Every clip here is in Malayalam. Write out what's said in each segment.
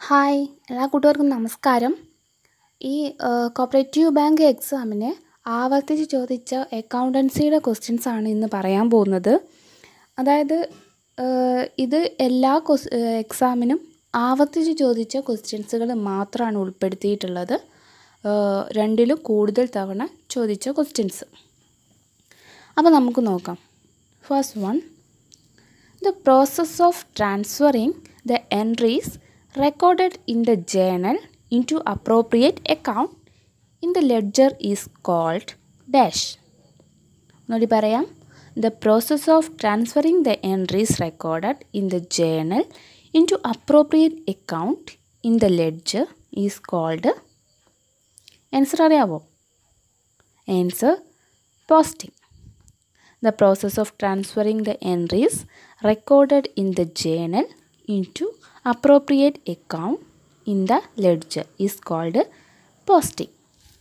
ഹായ് എല്ലാ കൂട്ടുകാർക്കും നമസ്കാരം ഈ കോപ്പറേറ്റീവ് ബാങ്ക് എക്സാമിന് ആവർത്തിച്ച് ചോദിച്ച അക്കൗണ്ടൻസിയുടെ ക്വസ്റ്റ്യൻസ് ആണ് ഇന്ന് പറയാൻ പോകുന്നത് അതായത് ഇത് എല്ലാ ക്വസ് എക്സാമിനും ആവർത്തിച്ച് ചോദിച്ച ക്വസ്റ്റ്യൻസുകൾ മാത്രമാണ് ഉൾപ്പെടുത്തിയിട്ടുള്ളത് രണ്ടിലും കൂടുതൽ തവണ ചോദിച്ച ക്വസ്റ്റ്യൻസ് അപ്പോൾ നമുക്ക് നോക്കാം first one The process of transferring the entries recorded in the journal into appropriate account in the ledger is called dash. ഒന്നുകൂടി പറയാം The process of transferring the entries recorded in the journal into appropriate account in the ledger is called answer അറിയാവോ answer posting the process of transferring the entries recorded in the journal into appropriate account in the ledger is called posting.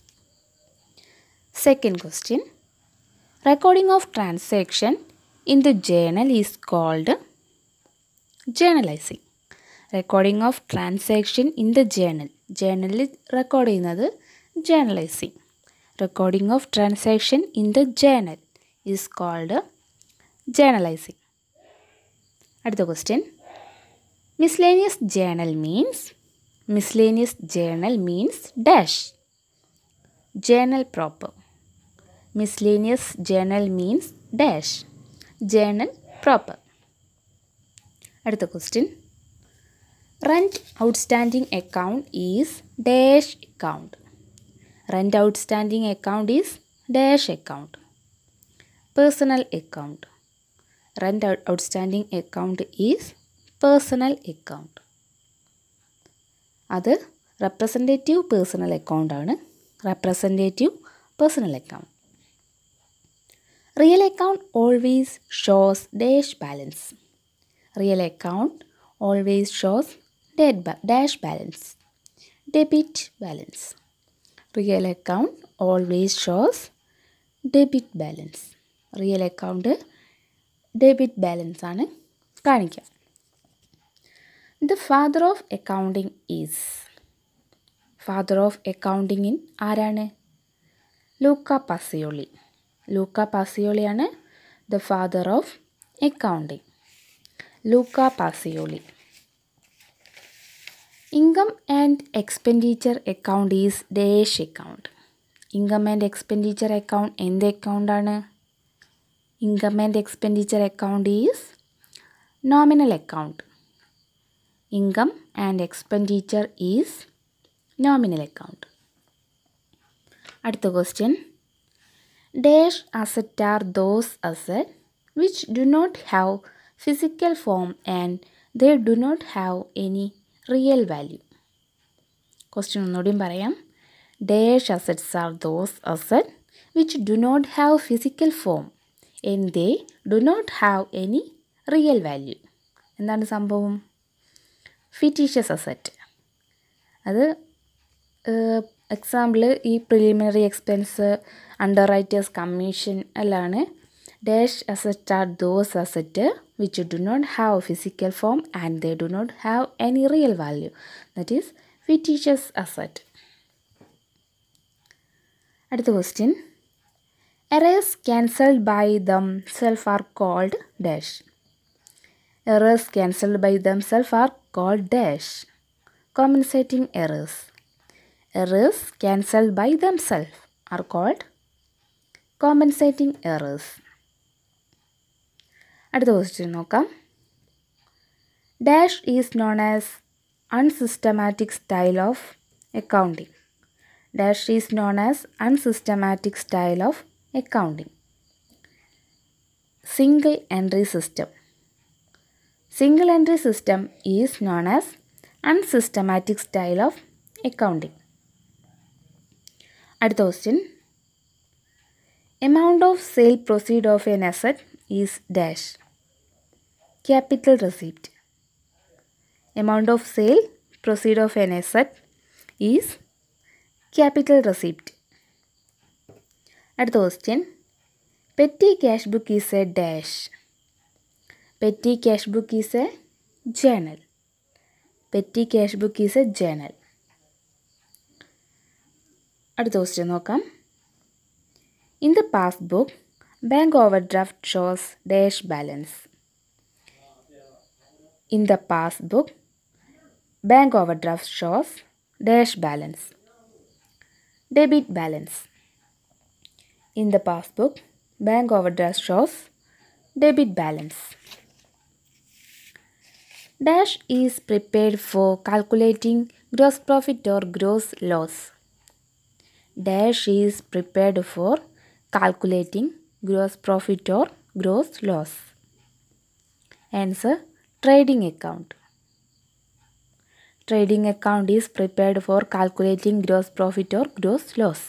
Second question recording of transaction in the journal is called journalizing. Recording of transaction in the journal ജേണലിൽ റെക്കോർഡ് ചെയ്യുന്നത് journalizing recording of transaction in the journal is called journalizing. അടുത്ത question miscellaneous journal means miscellaneous journal means dash journal proper miscellaneous journal means dash journal proper അടുത്ത question rent outstanding account is dash account rent outstanding account is dash account personal account rent out outstanding account is personal account അത് റെപ്രസെൻറ്റേറ്റീവ് പേഴ്സണൽ അക്കൗണ്ട് ആണ് representative personal account real account always shows dash balance real account always shows dead dash balance debit balance real account always shows debit balance real account debit balance ആണ് കാണിക്കുക the father of accounting is father of accounting in ആരാണ് ലൂക്ക പാസിയോളി ലൂക്ക പാസിയോളിയാണ് the father of accounting Luca Pacioli income and expenditure account is dash account income and expenditure account എന്ത് അക്കൗണ്ടാണ് income and expenditure account is nominal account income and expenditure is nominal account അടുത്ത question dash asset are those asset which do not have physical form and they do not have any real value question ഒന്നുകൂടിയും പറയാം dash assets are those asset which do not have physical form and they do not have any real value എന്താണ് സംഭവം ഫിറ്റീഷ്യസ് അസറ്റ് അത് എക്സാമ്പിൾ ഈ preliminary expense underwriters commission എല്ലാമാണ് dash asset are those asset which do not have physical form and they do not have any real value that is fictitious asset അടുത്ത question errors cancelled by them self are called dash errors cancelled by them self are called dash compensating errors errors cancelled by them self are called compensating errors അടുത്ത ക്വസ്റ്റ്യൻ നോക്കാം dash is known as unsystematic style of accounting dash is known as unsystematic style of accounting. Single entry system. Single entry system is known as unsystematic style of accounting. അടുത്ത question amount of sale proceed of an asset is dash capital receipt amount of sale proceed of an asset is capital receipt അടുത്ത question petty cash book is a dash petty cash book is a journal petty cash book is a journal അടുത്ത ക്വസ്റ്റ്യൻ നോക്കാം in the passbook bank overdraft shows dash balance in the passbook bank overdraft shows dash balance debit balance in the passbook bank overdraft shows debit balance Dash is prepared for calculating gross profit or gross loss. Dash is prepared for calculating gross profit or gross loss. Answer Trading account. Trading account is prepared for calculating gross profit or gross loss.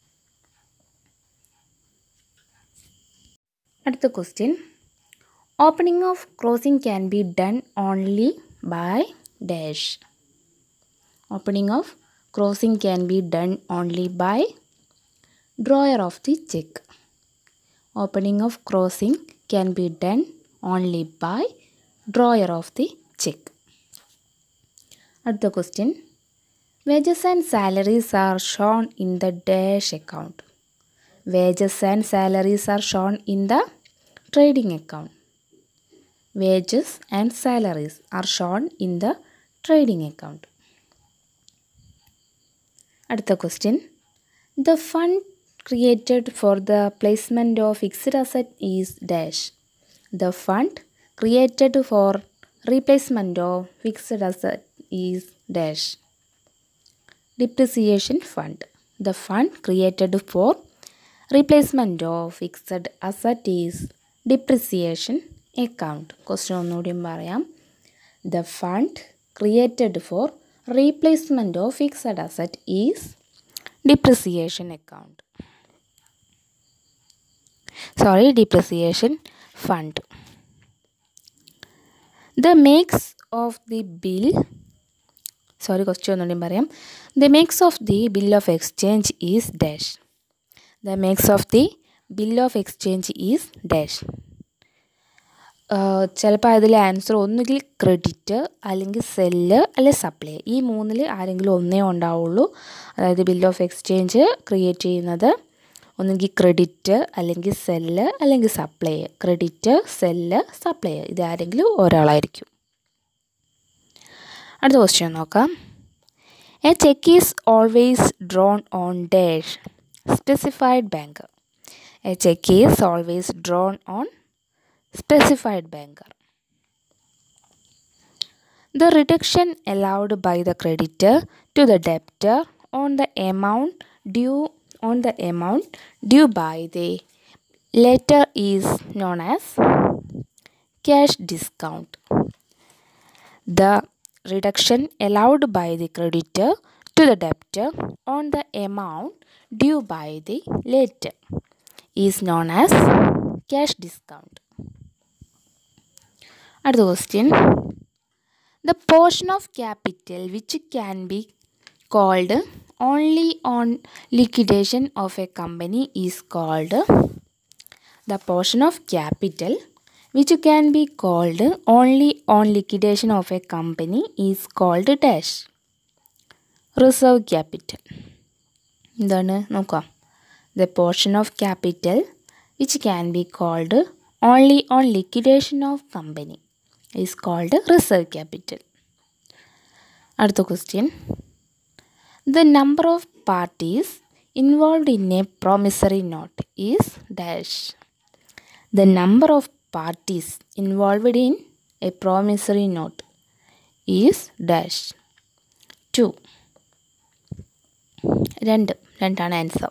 അടുത്ത question opening of crossing can be done only by dash opening of crossing can be done only by drawer of the cheque opening of crossing can be done only by drawer of the cheque അടുത്ത question wages and salaries are shown in the dash account wages and salaries are shown in the trading account wages and salaries are shown in the trading account. അടുത്ത question the fund created for the placement of fixed asset is dash the fund created for replacement of fixed asset is dash depreciation fund the fund created for replacement of fixed asset is depreciation account question ഒന്നുകൂടിയും പറയാം the fund created for replacement of fixed asset is depreciation account sorry depreciation fund the makes of the bill sorry question ഒന്നുകൂടിയും പറയാം the makes of the bill of exchange is dash the makes of the bill of exchange is dash ചിലപ്പോൾ അതിൽ ആൻസർ ഒന്നുകിൽ ക്രെഡിറ്റ് അല്ലെങ്കിൽ സെല്ല് അല്ലെങ്കിൽ സപ്ലൈ ഈ മൂന്നിൽ ആരെങ്കിലും ഒന്നേ ഉണ്ടാവുള്ളൂ അതായത് ബിൽ ഓഫ് എക്സ്ചേഞ്ച് ക്രിയേറ്റ് ചെയ്യുന്നത് ഒന്നുകിൽ ക്രെഡിറ്റ് അല്ലെങ്കിൽ സെല്ല് അല്ലെങ്കിൽ സപ്ലൈ ക്രെഡിറ്റ് സെല്ല് സപ്ലൈ ഇത് ആരെങ്കിലും ഒരാളായിരിക്കും അടുത്ത ക്വസ്റ്റ്യൻ നോക്കാം a cheque is always drawn on dash specified bank a cheque is always drawn on specified banker. The reduction allowed by the creditor to the debtor on the amount due on the amount due by the latter is known as cash discount. The reduction allowed by the creditor to the debtor on the amount due by the latter is known as cash discount. അടുത്ത question the portion of capital which can be called only on liquidation of a company is called the portion of capital which can be called only on liquidation of a company is called dash reserve capital എന്താണ് നോക്കാം the portion of capital which can be called only on liquidation of company is called reserve capital അടുത്ത question the number of parties involve in a promissory note is dash the number of parties involved in a promissory note is dash two രണ്ട് രണ്ടാണ് ആൻസർ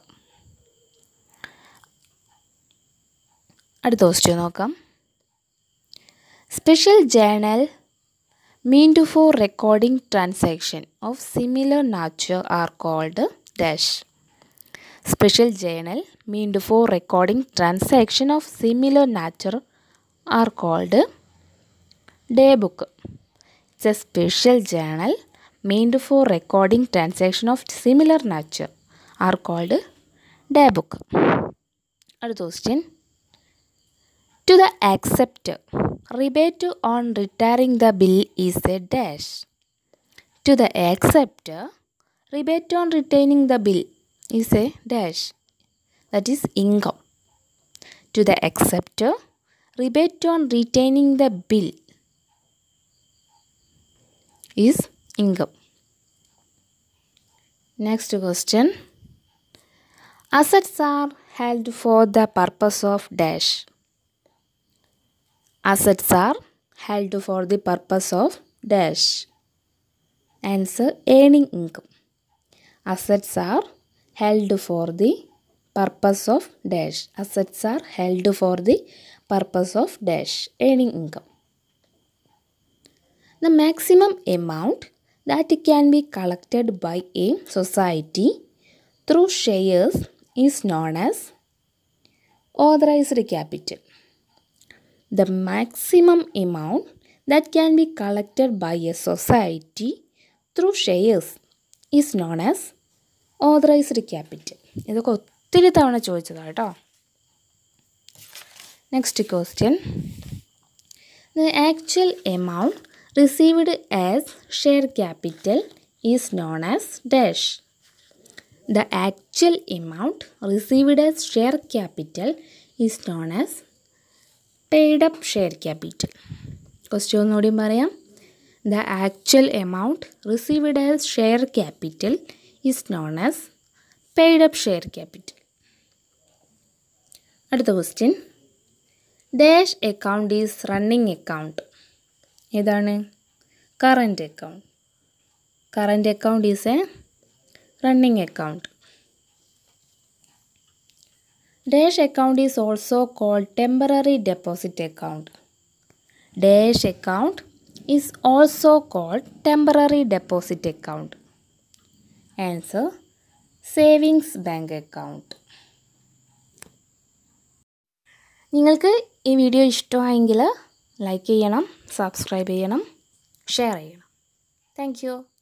അടുത്ത ക്വസ്റ്റ്യൻ നോക്കാം special journal meant for recording transaction of similar nature are called dash special journal meant for recording transaction of similar nature are called day book it's a special journal meant for recording transaction of similar nature are called day book അടുത്ത question to the acceptor rebate on retiring the bill is a dash to the acceptor rebate on retaining the bill is a dash that is income to the acceptor rebate on retaining the bill is income next question assets are held for the purpose of dash assets are held for the purpose of dash answer earning income assets are held for the purpose of dash assets are held for the purpose of dash earning income the maximum amount that can be collected by a society through shares is known as authorized capital the maximum amount that can be collected by a society through shares is known as authorized capital ഇതൊക്കെ ഒത്തിരി തവണ ചോദിച്ചതാണ് കേട്ടോ next question the actual amount received as share capital is known as dash the actual amount received as share capital is known as paid up share capital question ഒന്നുകൂടിയും പറയാം the actual amount received as share capital is known as paid up share capital അടുത്ത question dash account is running account ഏതാണ് current account current account is a running account dash account is also called temporary deposit account dash account is also called temporary deposit account answer savings bank account നിങ്ങൾക്ക് ഈ വീഡിയോ ഇഷ്ടമായെങ്കിൽ ലൈക്ക് ചെയ്യണം സബ്സ്ക്രൈബ് ചെയ്യണം ഷെയർ ചെയ്യണം താങ്ക്